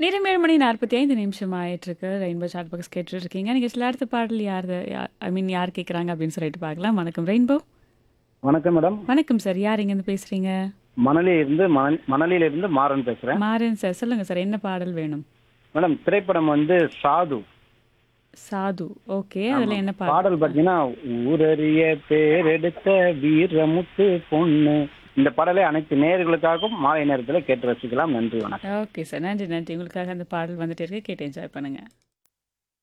நேரம் ஏழு மணி நாற்பத்தி ஐந்து நிமிஷம் ஆயிட்டிருக்கு ரெயின்போ சாட் பாக்ஸ் கேட்டுட்டு இருக்கீங்க நீங்கள் சில அடுத்த பாடல் யார் ஐ மீன் யார் கேட்குறாங்க அப்படின்னு சொல்லிட்டு பார்க்கலாம் வணக்கம் ரெயின்போ வணக்கம் மேடம் வணக்கம் சார் யார் இங்கேருந்து பேசுகிறீங்க மணலியில இருந்து மண- மணலியில இருந்து மாறன் பேசுறேன் மாறன் சார் சொல்லுங்கள் சார் என்ன பாடல் வேணும் மேடம் திரைப்படம் வந்து சாது சாது ஓகே அதில் என்ன பாடல் பாடல் பாத்தீங்கன்னா ஊரறிய பேரெடுத்த வீரமுத்து பொண்ணு இந்த பாடலை அனைத்து நேயர்களுக்காகவும் மாலை நேரத்துல கேட்டு ரசிக்கலாம் நன்றி வணக்கம் ஓகே சார் நன்றி நன்றி உங்களுக்காக அந்த பாடல் வந்துட்டு இருக்கு கேட்டு என்ஜாய் பண்ணுங்கள்